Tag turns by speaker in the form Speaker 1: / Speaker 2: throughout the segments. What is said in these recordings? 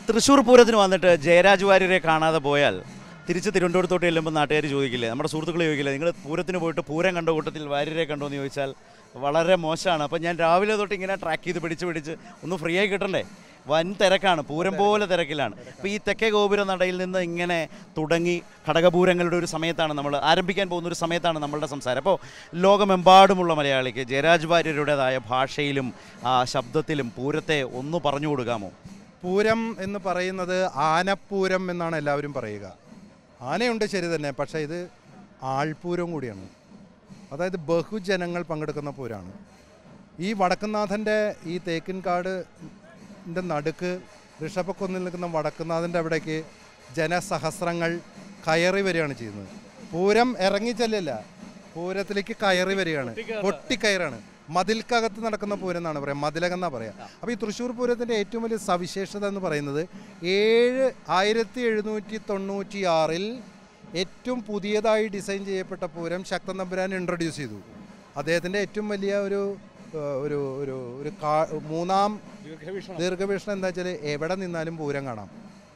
Speaker 1: തൃശ്ശൂർ പൂരത്തിന് വന്നിട്ട് ജയരാജ് വാര്യരെ കാണാതെ പോയാൽ തിരിച്ച് തിരുവനന്തപുരത്തോട്ട് ചെല്ലുമ്പോൾ നാട്ടുകാർ ചോദിക്കില്ലേ നമ്മുടെ സുഹൃത്തുക്കൾ ചോദിക്കില്ലേ നിങ്ങൾ പൂരത്തിന് പോയിട്ട് പൂരം കണ്ട കൂട്ടത്തിൽ വാര്യരെ കണ്ടോ എന്ന് ചോദിച്ചാൽ വളരെ മോശമാണ് അപ്പം ഞാൻ രാവിലെ തൊട്ട് ഇങ്ങനെ ട്രാക്ക് ചെയ്ത് പിടിച്ച് പിടിച്ച് ഒന്ന് ഫ്രീ ആയി കിട്ടണ്ടേ വൻ തിരക്കാണ് പൂരം പോലെ തിരക്കിലാണ് അപ്പോൾ ഈ തെക്കേ ഗോപുര നടയിൽ നിന്ന് ഇങ്ങനെ തുടങ്ങി ഘടകപൂരങ്ങളുടെ ഒരു സമയത്താണ് നമ്മൾ ആരംഭിക്കാൻ പോകുന്ന ഒരു സമയത്താണ് നമ്മളുടെ സംസാരം അപ്പോൾ ലോകമെമ്പാടുമുള്ള മലയാളിക്ക് ജയരാജ് വാര്യരുടേതായ ഭാഷയിലും ആ, ശബ്ദത്തിലും പൂരത്തെ ഒന്ന് പറഞ്ഞു കൊടുക്കാമോ
Speaker 2: പൂരം എന്ന് പറയുന്നത് ആനപ്പൂരം എന്നാണ് എല്ലാവരും പറയുക ആനയുണ്ട് ശരി തന്നെ പക്ഷേ ഇത് ആൾപൂരം കൂടിയാണ് അതായത് ബഹുജനങ്ങൾ പങ്കെടുക്കുന്ന പൂരമാണ് ഈ വടക്കുന്നാഥൻ്റെ ഈ തേക്കിൻകാട് ൻ്റെ നടുക്ക് ഋഷഭക്കുന്നിൽ നിൽക്കുന്ന വടക്കുന്നാഥൻ്റെ അവിടേക്ക് ജനസഹസ്രങ്ങൾ കയറി വരികയാണ് ചെയ്യുന്നത് പൂരം ഇറങ്ങിച്ചെല്ലല്ല പൂരത്തിലേക്ക് കയറി വരികയാണ് പൊട്ടിക്കയറാണ് മതിൽക്കകത്ത് നടക്കുന്ന പൂരം എന്നാണ് പറയുക മതിലകം എന്നാണ് പറയുക അപ്പോൾ ഈ തൃശ്ശൂർ പൂരത്തിൻ്റെ ഏറ്റവും വലിയ സവിശേഷത എന്ന് പറയുന്നത് ഏഴ് ആയിരത്തി എഴുന്നൂറ്റി തൊണ്ണൂറ്റി ആറിൽ ഏറ്റവും പുതിയതായി ഡിസൈൻ ചെയ്യപ്പെട്ട പൂരം ശക്തൻ തമ്പുരാൻ ഇൻട്രൊഡ്യൂസ് ചെയ്തു അദ്ദേഹത്തിൻ്റെ ഏറ്റവും വലിയ ഒരു ഏഹ്, ഒരു ഒരു ഒരു കാ മൂന്നാം ദീർഘവീക്ഷണം എന്താ വെച്ചാൽ എവിടെ നിന്നാലും പൂരം കാണാം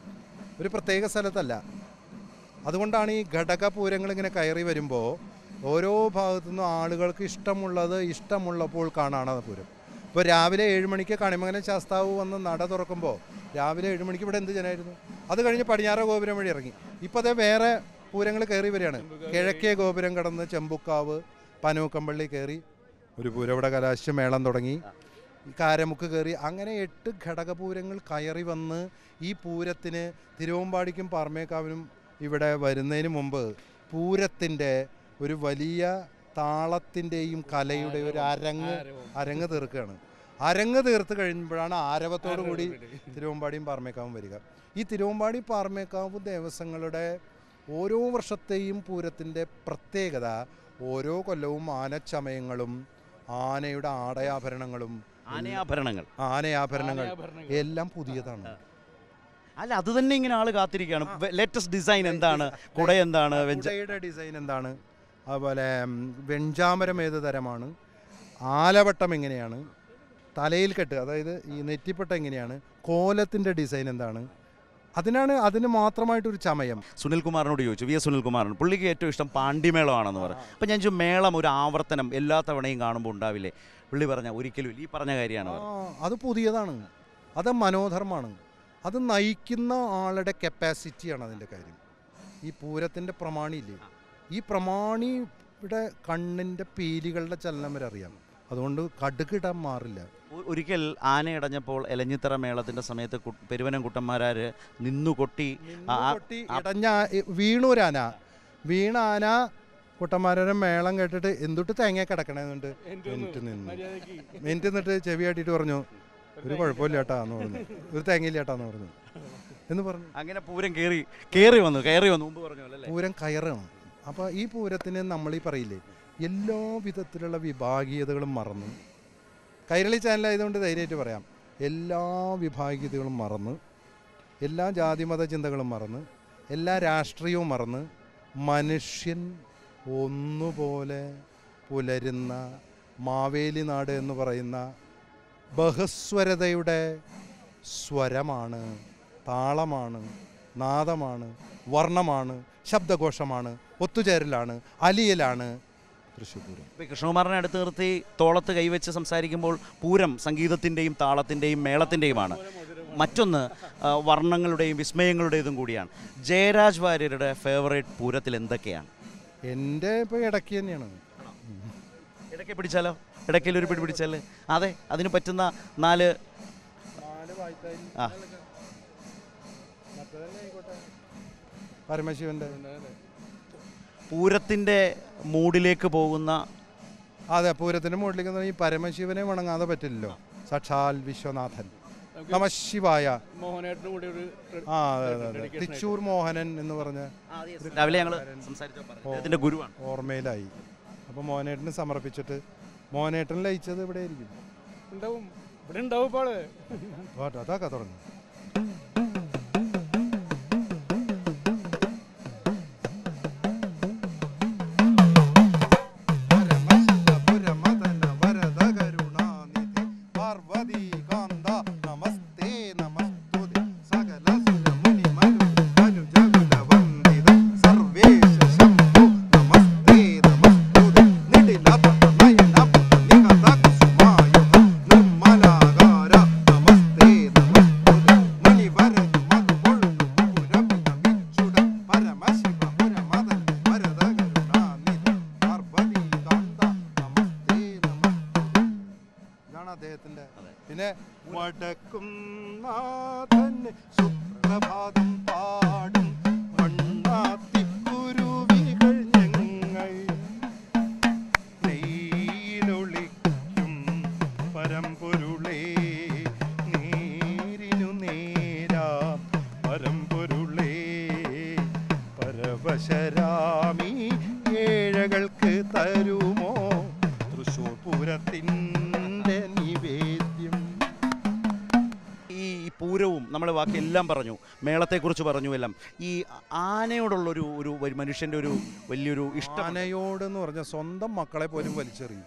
Speaker 2: ഒരു പ്രത്യേക സ്ഥലത്തല്ല അതുകൊണ്ടാണ് ഈ ഘടക പൂരങ്ങൾ ഇങ്ങനെ കയറി വരുമ്പോൾ ഓരോ ഭാഗത്തു നിന്നും ആളുകൾക്ക് ഇഷ്ടമുള്ളത് ഇഷ്ടമുള്ളപ്പോൾ കാണാണ് പൂരം ഇപ്പോൾ രാവിലെ ഏഴ് മണിക്ക് കണിമംഗലം ശാസ്താവ് വന്ന് നട തുറക്കുമ്പോൾ രാവിലെ ഏഴ് മണിക്ക് ഇവിടെ എന്ത് ജനമായിരുന്നു അത് കഴിഞ്ഞ് പടിഞ്ഞാറ ഗോപുരം വഴി ഇറങ്ങി ഇപ്പോൾ അതേ വേറെ പൂരങ്ങൾ കയറി വരികയാണ് കിഴക്കേ ഗോപുരം കടന്ന് ചെമ്പുക്കാവ് പനൂക്കമ്പള്ളി കയറി ഒരു പൂരം ഇവിടെ കലാശ മേളം തുടങ്ങി ഈ കാരമുക്ക് കയറി അങ്ങനെ എട്ട് ഘടകപൂരങ്ങൾ കയറി വന്ന് ഈ പൂരത്തിന് തിരുവമ്പാടിക്കും പാർമേക്കാവിനും ഇവിടെ വരുന്നതിന് മുമ്പ് പൂരത്തിൻ്റെ ഒരു വലിയ താളത്തിൻ്റെയും കലയുടെയും ഒരു അരങ്ങ് അരങ്ങ് തീർക്കുകയാണ് അരങ്ങ് തീർത്ത് കഴിയുമ്പോഴാണ് ആരവത്തോടു കൂടി തിരുവമ്പാടിയും പാർമേക്കാവും വരിക ഈ തിരുവമ്പാടി പാർമേക്കാവ് ദേവസ്വങ്ങളുടെ ഓരോ വർഷത്തെയും പൂരത്തിൻ്റെ പ്രത്യേകത ഓരോ കൊല്ലവും ആനച്ചമയങ്ങളും ആനയുടെ ആടയാഭരണങ്ങളും
Speaker 1: ആനയാഭരണങ്ങൾ
Speaker 2: ആനയാഭരണങ്ങൾ എല്ലാം പുതിയതാണ്
Speaker 1: അല്ല അത് തന്നെ ഇങ്ങനെ ആള് കാത്തിരിക്കുകയാണ് ലേറ്റസ്റ്റ് ഡിസൈൻ എന്താണ് കുട എന്താണ് വെഞ്ച
Speaker 2: കുടയുടെ ഡിസൈൻ എന്താണ് അതുപോലെ ഉം, വെഞ്ചാമരം ഏത് തരമാണ് ആലവട്ടം എങ്ങനെയാണ് തലയിൽ കെട്ട് അതായത് ഈ നെറ്റിപ്പട്ട എങ്ങനെയാണ് കോലത്തിൻ്റെ ഡിസൈൻ എന്താണ് അതിനാണ് അതിന് മാത്രമായിട്ടൊരു ചമയം
Speaker 1: സുനിൽകുമാറിനോട് ചോദിച്ചു വി എസ് സുനിൽകുമാറിന് പുള്ളിക്ക് ഏറ്റവും ഇഷ്ടം പാണ്ടിമേളമാണെന്ന് പറഞ്ഞു അപ്പം ഞാൻ ചോദിച്ചു മേളം ഒരു ആവർത്തനം എല്ലാ തവണയും കാണുമ്പോൾ ഉണ്ടാവില്ലേ പുള്ളി പറഞ്ഞ ഒരിക്കലും ഇല്ല. ഈ പറഞ്ഞ കാര്യമാണ്
Speaker 2: ആ,
Speaker 1: പറഞ്ഞത്.
Speaker 2: അത് പുതിയതാണ് അത് മനോധർമ്മമാണ് അത് നയിക്കുന്ന ആളുടെ കപ്പാസിറ്റിയാണ് അതിൻ്റെ കാര്യം ഈ പൂരത്തിൻ്റെ പ്രമാണിയില്ലേ ഈ പ്രമാണിയുടെ കണ്ണിൻ്റെ പീലികളുടെ ചലനം വരെ അറിയാം അതുകൊണ്ട് കടുകിടാൻ മാറില്ല
Speaker 1: ഒ- ഒരിക്കൽ ആനയടഞ്ഞപ്പോൾ എലഞ്ഞിത്തറ മേളത്തിന്റെ സമയത്ത് കു- പെരുവനം കുട്ടന്മാരാര് നിന്നു കൊട്ടി ആ- ആ-
Speaker 2: കൊട്ടി ഇടഞ്ഞ ആ- വീണൂരാന വീണ ആന കുട്ടന്മാരുടെ മേളം കേട്ടിട്ട് എന്തുട്ട് തേങ്ങ കിടക്കണേന്നുണ്ട് മിനിറ്റ് നിന്ന് മിനിറ്റ് നിന്നിട്ട് ചെവി ആട്ടിട്ട് പറഞ്ഞു ഒരു കുഴപ്പമില്ല ഏട്ടാ എന്ന് പറഞ്ഞു ഒരു തേങ്ങയില്ല ഏട്ടാ എന്ന് പറഞ്ഞു എന്ന് പറഞ്ഞു
Speaker 1: അങ്ങനെ പൂരം കേറി കേറി വന്നു കയറി വന്നു മുമ്പ് പറഞ്ഞു അല്ലേ
Speaker 2: പൂരം കയറാണ് അപ്പോൾ ഈ പൂരത്തിന് നമ്മൾ ഈ പറയില്ലേ എല്ലാ വിധത്തിലുള്ള വിഭാഗീയതകളും മറന്ന് കൈരളി ചാനലായതുകൊണ്ട് ധൈര്യമായിട്ട് പറയാം എല്ലാ വിഭാഗീയതകളും മറന്ന് എല്ലാ ജാതിമത ചിന്തകളും മറന്ന് എല്ലാ രാഷ്ട്രീയവും മറന്ന് മനുഷ്യൻ ഒന്നുപോലെ പുലരുന്ന മാവേലി നാട് എന്ന് പറയുന്ന ബഹുസ്വരതയുടെ സ്വരമാണ് താളമാണ് നാദമാണ് വർണ്ണമാണ് ശബ്ദഘോഷമാണ് ഒത്തുചേരലാണ് അലിയലാണ് തൃശ്ശൂർ പൂരം
Speaker 1: ഇപ്പൊ ഈ കൃഷ്ണകുമാറിനെ അടുത്ത് നിർത്തി തോളത്ത് കൈവച്ച് സംസാരിക്കുമ്പോൾ പൂരം സംഗീതത്തിന്റെയും താളത്തിന്റെയും മേളത്തിന്റെയുമാണ് മറ്റൊന്ന് ആ, വർണ്ണങ്ങളുടെയും വിസ്മയങ്ങളുടേതും കൂടിയാണ് ജയരാജ് വാര്യരുടെ ഫേവറേറ്റ് പൂരത്തിൽ എന്തൊക്കെയാണ്
Speaker 2: എൻ്റെ ഇപ്പോൾ ഇടയ്ക്ക് തന്നെയാണ്
Speaker 1: ഇടയ്ക്ക് പിടിച്ചാലോ ഇടയ്ക്കൽ ഒരു പിടി പിടിച്ചാൽ അതെ അതിന് പറ്റുന്ന നാല് ആ
Speaker 2: പരമശിവൻ്റെ
Speaker 1: പൂരത്തിൻ്റെ മൂഡിലേക്ക് പോകുന്ന
Speaker 2: അതെ പൂരത്തിൻ്റെ മുകളിലേക്ക് എന്ന് പറഞ്ഞാൽ ഈ പരമശിവനെ വണങ്ങാതെ പറ്റില്ലല്ലോ സാക്ഷാൽ വിശ്വനാഥൻ നമശിവായ
Speaker 3: മോഹനേട്ടന് കൂടി ഒരു
Speaker 2: ആ അതെ അതെ അതെ തിച്ചൂർ മോഹനൻ എന്ന് പറഞ്ഞ
Speaker 1: രാവിലെ ഞങ്ങൾ സംസാരിച്ചോ അദ്ദേഹത്തിൻ്റെ ഗുരുവാണ്
Speaker 2: ഓർമ്മയിലായി അപ്പോൾ മോഹനേട്ടന് സമർപ്പിച്ചിട്ട് മോഹനേട്ടൻ ലയിച്ചത് ഇവിടെ ആയിരിക്കും
Speaker 3: ഉണ്ടാവും ഇവിടെ ഉണ്ടാവും ഇപ്പോൾ ആള്
Speaker 2: വാട്ട് അതാക്കാ തുടങ്ങി പാർവതി കാന്ത നമസ്തേ നമസ്തുതി സകല അതാണ് അദ്ദേഹത്തിന്റെ
Speaker 1: അതെ.
Speaker 2: പിന്നെ വടക്കും നാഥൻ സുപ്രഭാതം പാടും മണ്ണാത്തി കുരുവികൾ ഞങ്ങൾ നെയ്യിലൊളിക്കും പരമ്പൊരുളേ നേരിനു നേരാ പരമ്പൊരുളേ പരവശരാമി ഏഴകൾക്ക് തരുമോ തൃശൂർ പൂരത്തിൻ്റെ നിവേദ്യം
Speaker 1: ഈ പൂരവും നമ്മൾ ബാക്കി എല്ലാം പറഞ്ഞു മേളത്തെക്കുറിച്ച് പറഞ്ഞു എല്ലാം ഈ ആനയോടുള്ളൊരു ഒരു ഒരു മനുഷ്യൻ്റെ ഒരു വലിയൊരു ഇഷ്ടം
Speaker 2: ആനയോട് എന്ന് പറഞ്ഞ സ്വന്തം മക്കളെ പോലും വലിച്ചെറിയും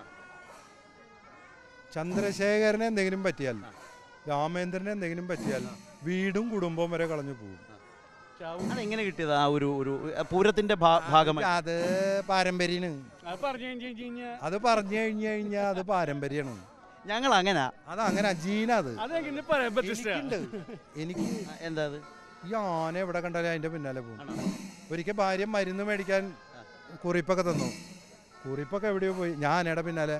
Speaker 2: ചന്ദ്രശേഖരനെ എന്തെങ്കിലും പറ്റിയാൽ രാമേന്ദ്രനെ എന്തെങ്കിലും പറ്റിയാൽ വീടും കുടുംബവും വരെ കളഞ്ഞു പോകും
Speaker 3: ചാവും
Speaker 1: അതെങ്ങനെ കിട്ടിയത് ആ ഒരു ഒരു പൂരത്തിന്റെ ഭാ- ഭാഗമായി
Speaker 2: അത് പാരമ്പര്യമാണ്
Speaker 3: അത് പറഞ്ഞു കഴിഞ്ഞ് കഴിഞ്ഞാൽ
Speaker 2: അത് പറഞ്ഞു കഴിഞ്ഞു കഴിഞ്ഞാൽ അത് പാരമ്പര്യമാണ്
Speaker 1: ഞങ്ങൾ അങ്ങനെ
Speaker 2: അത് അങ്ങനെ ജീന അത്
Speaker 3: അതെങ്ങനെ പറയാൻ പറ്റില്ല
Speaker 2: എനിക്കുണ്ട് എനിക്ക്
Speaker 1: എന്താ അത്
Speaker 2: ഈ ആന എവിടെ കണ്ടാലും അതിന്റെ പിന്നാലെ പോകും ഒരിക്കൽ ഭാര്യ മരുന്ന് മേടിക്കാൻ കുറിപ്പൊക്കെ തന്നു കുറിപ്പൊക്കെ എവിടെയോ പോയി ഞാൻ ആനയുടെ പിന്നാലെ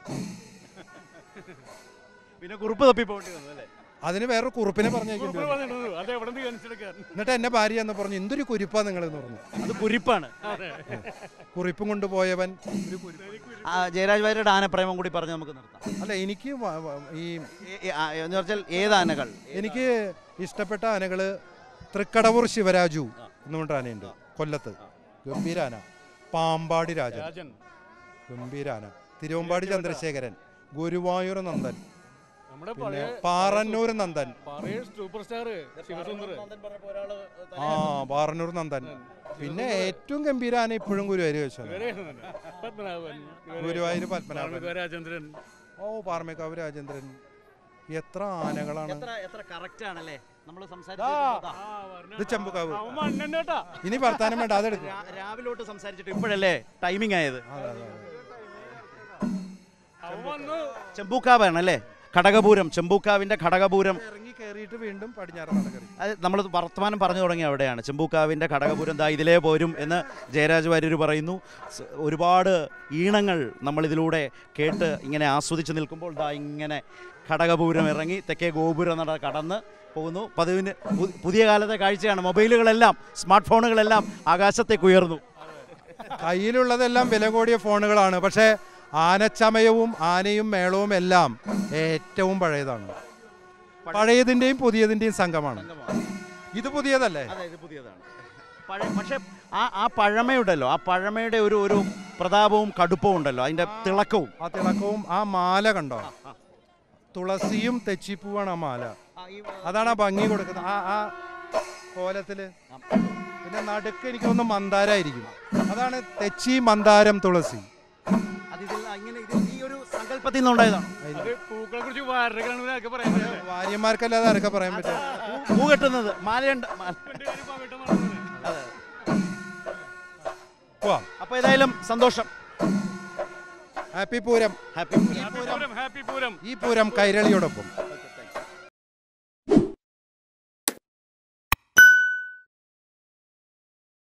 Speaker 1: പിന്നെ കുറുപ്പ് തപ്പി പോകേണ്ടി വന്നു അല്ലേ
Speaker 2: അതിന് വേറെ കുറിപ്പിനെ പറഞ്ഞേക്കേണ്ടി വന്നു.
Speaker 3: പറഞ്ഞിട്ടുണ്ട് അത് എവിടെ നിന്ന് കാണിച്ചെടുക്കാൻ
Speaker 2: എന്നിട്ട് എന്നെ ഭാര്യ എന്ന് പറഞ്ഞു എന്തൊരു കുരിപ്പാ നിങ്ങൾ എന്ന് പറഞ്ഞു
Speaker 1: അത് കുരിപ്പാണ്
Speaker 2: കുറിപ്പും കൊണ്ടുപോയവൻ ഒരു കുരിപ്പ്
Speaker 1: ആ, ജയരാജ് വാര്യരുടെ ആനപ്രേമം കൂടി പറഞ്ഞ് നമുക്ക് നിർത്താം
Speaker 2: അല്ല എനിക്ക് വ- വ- ഈ
Speaker 1: ഏ- ഏ- ആ, എന്ന് പറഞ്ഞാൽ ഏത് ആനകൾ
Speaker 2: എനിക്ക് ഇഷ്ടപ്പെട്ട ആനകള് തൃക്കടവൂർ ശിവരാജു എന്ന് പറഞ്ഞ ആനയുണ്ട് കൊല്ലത്ത് ഗംഭീര ആന പാമ്പാടി രാജൻ
Speaker 3: രാജൻ
Speaker 2: ഗംഭീര ആന തിരുവമ്പാടി ചന്ദ്രശേഖരൻ ഗുരുവായൂർ നന്ദൻ
Speaker 3: നമ്മുടെ
Speaker 2: പിന്നെ
Speaker 3: പഴയ
Speaker 2: പാറന്നൂർ നന്ദൻ
Speaker 3: പഴയ സൂപ്പർ സ്റ്റാർ ശിവസുന്ദർ
Speaker 2: ആ പാറന്നൂർ നന്ദൻ പിന്നെ ഏറ്റവും ഗംഭീര ആന ഇപ്പോഴും ഗുരുവായൂർ വെച്ചാണ്
Speaker 3: പത്മനാഭൻ
Speaker 2: ഗുരുവായൂർ പത്മനാഭൻ
Speaker 3: രാജേന്ദ്രൻ
Speaker 2: ഓ പാറമേക്കാവ് രാജേന്ദ്രൻ എത്ര ആനകളാണ്
Speaker 1: എത്ര എത്ര കറക്റ്റ് ആണല്ലേ നമ്മൾ
Speaker 2: ഇത് ചെമ്പുകാവ്
Speaker 3: അവൻ മണ്ണൻ കേട്ടാ
Speaker 2: ഇനി വർത്താനം വേണ്ട അതെടുക്കും
Speaker 1: രാവിലോട്ട് സംസാരിച്ചിട്ട് ഇപ്പോഴല്ലേ ടൈമിംഗ് ആയത്
Speaker 2: അതെ, അതെ, അതെ.
Speaker 3: അവൻ വന്ന്
Speaker 1: ചെമ്പൂക്കാവാണ് അല്ലേ ഘടകപൂരം ചെമ്പൂക്കാവിന്റെ ഘടകപൂരം
Speaker 2: ഇറങ്ങി കയറിയിട്ട് വീണ്ടും പടിഞ്ഞാറ് നടക്കറി
Speaker 1: അത് നമ്മൾ വർത്തമാനം പറഞ്ഞു തുടങ്ങി അവിടെയാണ് ചെമ്പൂക്കാവിൻ്റെ ഘടകപുരം ദാ ഇതിലേ പോരും എന്ന് ജയരാജ് വാര്യർ പറയുന്നു സ് ഒരുപാട് ഈണങ്ങൾ നമ്മളിതിലൂടെ കേട്ട് ഇങ്ങനെ ആസ്വദിച്ച് നിൽക്കുമ്പോൾ ദാ ഇങ്ങനെ ഘടകപൂരം ഇറങ്ങി തെക്കേ ഗോപുരം നട കടന്ന് പോകുന്നു പതിവിന് പു- പുതിയ കാലത്തെ കാഴ്ചയാണ് മൊബൈലുകളെല്ലാം സ്മാർട്ട് ഫോണുകളെല്ലാം ആകാശത്തേക്ക് ഉയർന്നു
Speaker 2: കയ്യിലുള്ളതെല്ലാം വില കൂടിയ ഫോണുകളാണ് പക്ഷേ ആനച്ചമയവും ആനയും മേളവും എല്ലാം ഏറ്റവും പഴയതാണ് പഴയതിൻ്റെയും പുതിയതിൻ്റെയും സംഘമാണ് ഇത് പുതിയതല്ലേ
Speaker 1: അതെ ഇത് പുതിയതാണ് പഴയ പക്ഷേ ആ ആ പഴമയുണ്ടല്ലോ ആ പഴമയുടെ ഒരു ഒരു പ്രതാപവും കടുപ്പവും ഉണ്ടല്ലോ അതിൻ്റെ തിളക്കവും
Speaker 2: ആ തിളക്കവും ആ മാല കണ്ടോ തുളസിയും തെച്ചിപ്പൂവാണ് ആ മാല അതാണ് ആ ഭംഗി കൊടുക്കുന്നത് ആ ആ കോലത്തില് പിന്നെ നടുക്ക് എനിക്ക് തോന്നുന്നു മന്ദാരായിരിക്കും അതാണ് തെച്ചി മന്ദാരം തുളസി
Speaker 1: അതിൽ അങ്ങനെ ഇതിൽ ഈ ഒരു സങ്കല്പത്തിൽ നിന്നുണ്ടായതാണ്
Speaker 3: അത് പൂക്കളെ കുറിച്ച് വാരകളൊക്കെ പറയാൻ പറ്റില്ല
Speaker 2: ഭാര്യമാർക്കല്ലാതെ ആരൊക്കെ പറയാൻ പറ്റും
Speaker 1: പൂ കെട്ടുന്നത് മാലയുണ്ട് മാല-
Speaker 3: എന്റെ കാര്യം പകിട്ടം പറഞ്ഞത്.
Speaker 1: അതെ.
Speaker 2: പോവാം
Speaker 1: അപ്പോൾ ഏതായാലും സന്തോഷം
Speaker 2: happy Pooram
Speaker 1: happy
Speaker 3: happy Pooram happy Pooram
Speaker 2: ഈ പൂരം കൈരളിയോടൊപ്പം